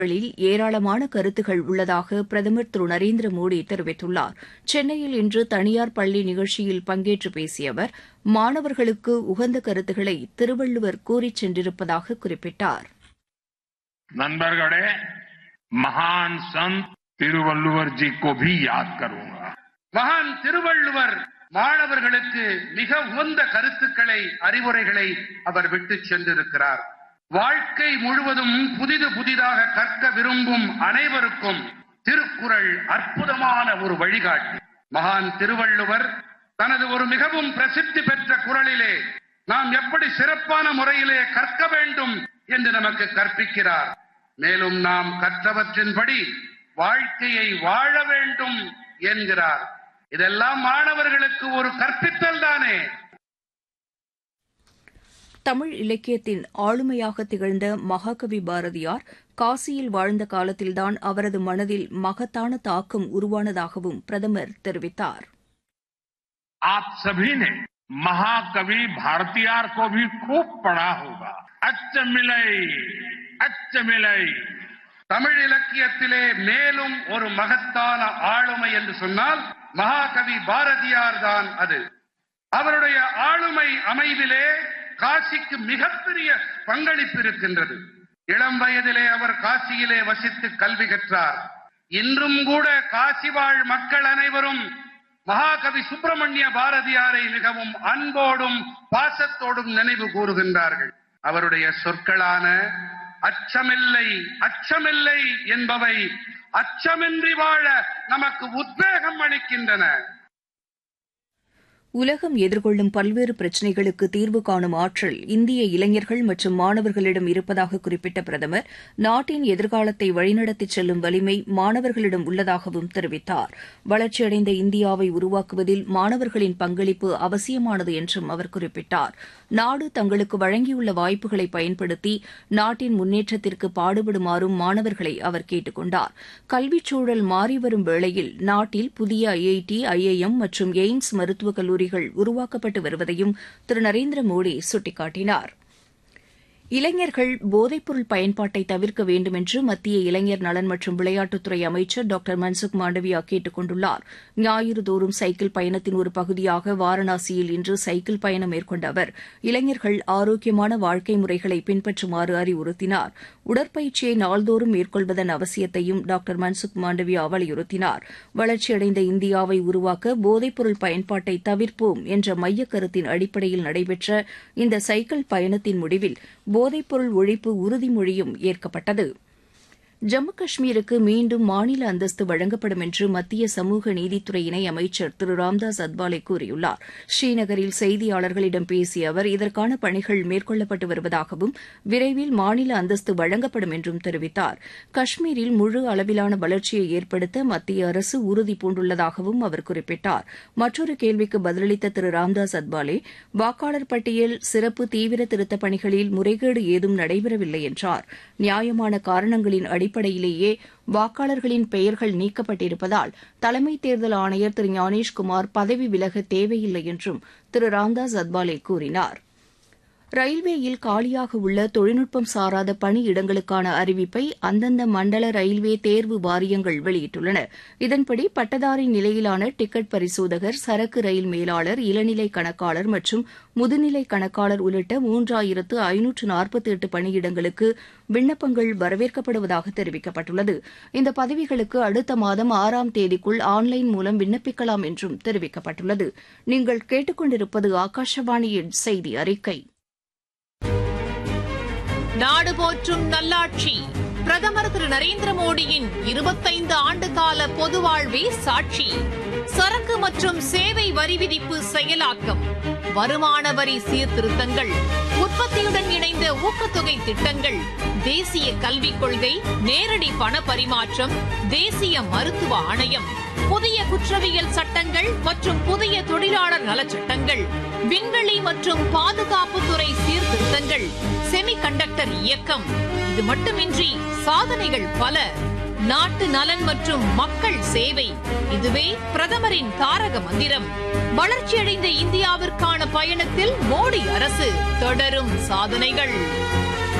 களில் ஏராளமான கருத்துகள் உள்ளதாக பிரதமர் திரு நரேந்திர மோடி தெரிவித்துள்ளார் சென்னையில் இன்று தனியார் பள்ளி நிகழ்ச்சியில் பங்கேற்று பேசிய அவர் மாணவர்களுக்கு உகந்த கருத்துக்களை திருவள்ளுவர் கூறிச் சென்றிருப்பதாக குறிப்பிட்டார் नंदरगढ़े महान संत तिरुवल्लुवर जी को भी याद करूंगा மகான் திருவள்ளுவர் மாணவர்களுக்கு மிக உகந்த கருத்துக்களை அறிவுரைகளை அவர் விட்டு சென்றிருக்கிறார் வாழ்க்கை முழுவதும் புதிது புதிதாக கற்க விரும்பும் அனைவருக்கும் திருக்குறள் அற்புதமான ஒரு வழிகாட்டி மகான் திருவள்ளுவர் தனது ஒரு மிகவும் பிரசித்தி பெற்ற குரலிலே நாம் எப்படி சிறப்பான முறையிலே கற்க வேண்டும் என்று நமக்கு கற்பிக்கிறார் மேலும் நாம் கற்றவற்றின்படி வாழ்க்கையை வாழ வேண்டும் என்கிறார் இதெல்லாம் மாணவர்களுக்கு ஒரு கற்பித்தல் தானே தமிழ் இலக்கியத்தின் ஆளுமையாக திகழ்ந்த மகாகவி பாரதியார் காசியில் வாழ்ந்த காலத்தில்தான் அவரது மனதில் மகத்தான தாக்கம் உருவானதாகவும் பிரதமர் தெரிவித்தார் आप सभी ने महाकवि भारतीयार को भी खूब पढ़ा होगा अच्छ मिलई अच्छ मिलई தமிழ் இலக்கியத்திலே மேலும் ஒரு மகத்தான ஆளுமை என்று சொன்னால் மகாகவி பாரதியார் தான் அது அவருடைய ஆளுமை அமைவிலே காசிக்கு மிகப்பெரிய பங்களிப்பு இருக்கின்றது இளம் வயதிலே அவர் காசியிலே வசித்து கல்வி கற்றார் இன்றும் கூட காசி வாழ் மக்கள் அனைவரும் மகாகவி சுப்பிரமணிய பாரதியாரை மிகவும் அன்போடும் பாசத்தோடும் நினைவு கூறுகின்றார்கள் அவருடைய சொற்களான அச்சமில்லை அச்சமில்லை என்பவை அச்சமின்றி வாழ நமக்கு உத்வேகம் அளிக்கின்றன உலகம் எதிர்கொள்ளும் பல்வேறு பிரச்சினைகளுக்கு தீர்வு காணும் ஆற்றல் இந்திய இளைஞர்கள் மற்றும் மாணவர்களிடம் இருப்பதாக குறிப்பிட்ட பிரதமர் நாட்டின் எதிர்காலத்தை வழிநடத்திச் செல்லும் வலிமை மாணவர்களிடம் உள்ளதாகவும் தெரிவித்தார் வளர்ச்சியடைந்த இந்தியாவை உருவாக்குவதில் மாணவர்களின் பங்களிப்பு அவசியமானது என்றும் அவர் குறிப்பிட்டார் நாடு தங்களுக்கு வழங்கியுள்ள வாய்ப்புகளை பயன்படுத்தி நாட்டின் முன்னேற்றத்திற்கு பாடுபடுமாறும் மாணவர்களை அவர் கேட்டுக் கொண்டார் கல்விச் சூழல் மாறிவரும் வேளையில் நாட்டில் புதிய ஐஐடி ஐஐஎம் மற்றும் எய்ம்ஸ் மருத்துவக் கல்லூரிகள் உருவாக்கப்பட்டு வருவதையும் திரு நரேந்திர மோடி சுட்டிக்காட்டினார் இளைஞர்கள் போதைப்பொருள் பயன்பாட்டை தவிர்க்க வேண்டும் என்று மத்திய இளைஞர் நலன் மற்றும் விளையாட்டுத்துறை அமைச்சர் டாக்டர் மன்சுக் மாண்டவியா கேட்டுக் கொண்டுள்ளார் ஞாயிறு தோறும் சைக்கிள் பயணத்தின் ஒரு பகுதியாக வாரணாசியில் இன்று சைக்கிள் பயணம் மேற்கொண்ட அவர் இளைஞர்கள் ஆரோக்கியமான வாழ்க்கை முறைகளை பின்பற்றுமாறு அறிவுறுத்தினார் உடற்பயிற்சியை நாள்தோறும் மேற்கொள்வதன் அவசியத்தையும் டாக்டர் மன்சுக் மாண்டவியா வலியுறுத்தினார் வளர்ச்சியடைந்த இந்தியாவை உருவாக்க போதைப்பொருள் பயன்பாட்டை தவிர்ப்போம் என்ற மையக் கருத்தின் அடிப்படையில் நடைபெற்ற இந்த சைக்கிள் பயணத்தின் முடிவில் போதைப்பொருள் ஒழிப்பு உறுதிமொழியும் ஏற்கப்பட்டது ஜம்மு காஷ்மீருக்கு மீண்டும் மாநில அந்தஸ்து வழங்கப்படும் என்று மத்திய சமூக நீதித்துறை இணை அமைச்சர் திரு ராம்தாஸ் அத்வாலே கூறியுள்ளார் ஸ்ரீநகரில் செய்தியாளர்களிடம் பேசிய அவர் இதற்கான பணிகள் மேற்கொள்ளப்பட்டு வருவதாகவும் விரைவில் மாநில அந்தஸ்து வழங்கப்படும் என்றும் தெரிவித்தார் காஷ்மீரில் முழு அளவிலான வளர்ச்சியை ஏற்படுத்த மத்திய அரசு உறுதி பூண்டுள்ளதாகவும் அவர் குறிப்பிட்டார் மற்றொரு கேள்விக்கு பதிலளித்த திரு ராம்தாஸ் அத்வாலே வாக்காளர் பட்டியல் சிறப்பு தீவிர திருத்தப் பணிகளில் முறைகேடு ஏதும் நடைபெறவில்லை என்றார் நியாயமான காரணங்களின் அடிப்படையிலேயே வாக்காளர்களின் பெயர்கள் நீக்கப்பட்டிருப்பதால் தலைமை தேர்தல் ஆணையர் திரு ஞானேஷ்குமார் பதவி விலக தேவையில்லை என்றும் திரு ராம்தாஸ் அத்வாலே கூறினார் ரயில்வேயில் காலியாக உள்ள தொழில்நுட்பம் சாராத பணியிடங்களுக்கான அறிவிப்பை அந்தந்த மண்டல ரயில்வே தேர்வு வாரியங்கள் வெளியிட்டுள்ளன இதன்படி பட்டதாரி நிலையிலான டிக்கெட் பரிசோதகர் சரக்கு ரயில் மேலாளர் இளநிலை கணக்காளர் மற்றும் முதுநிலை கணக்காளர் உள்ளிட்ட மூன்றாயிரத்து ஐநூற்று நாற்பத்தி எட்டு பணியிடங்களுக்கு விண்ணப்பங்கள் வரவேற்கப்படுவதாக தெரிவிக்கப்பட்டுள்ளது இந்த பதவிகளுக்கு அடுத்த மாதம் ஆறாம் தேதிக்குள் ஆன்லைன் மூலம் விண்ணப்பிக்கலாம் என்றும் தெரிவிக்கப்பட்டுள்ளது நீங்கள் கேட்டுக்கொண்டிருப்பது ஆகாஷவாணியின் செய்தி அறிக்கை நாடு போற்றும் நல்லாட்சி பிரதமர் திரு நரேந்திர மோடியின் இருபத்தைந்து ஆண்டு கால பொது வாழ்வே சாட்சி சரக்கு மற்றும் சேவை வரி விதிப்பு செயலாக்கம் வருமான வரி சீர்திருத்தங்கள் உற்பத்தியுடன் இணைந்த ஊக்கத்தொகை திட்டங்கள் தேசிய கல்விக் கொள்கை நேரடி பண பரிமாற்றம் தேசிய மருத்துவ ஆணையம் புதிய குற்றவியல் சட்டங்கள் மற்றும் புதிய தொழிலாளர் நலச்சட்டங்கள் விண்வெளி மற்றும் பாதுகாப்புத்துறை சீர்திருத்தங்கள் செமி கண்டக்டர் இயக்கம் இது மட்டுமின்றி சாதனைகள் பல நாட்டு நலன் மற்றும் மக்கள் சேவை இதுவே பிரதமரின் தாரக மந்திரம் வளர்ச்சியடைந்த இந்தியாவிற்கான பயணத்தில் மோடி அரசு தொடரும் சாதனைகள்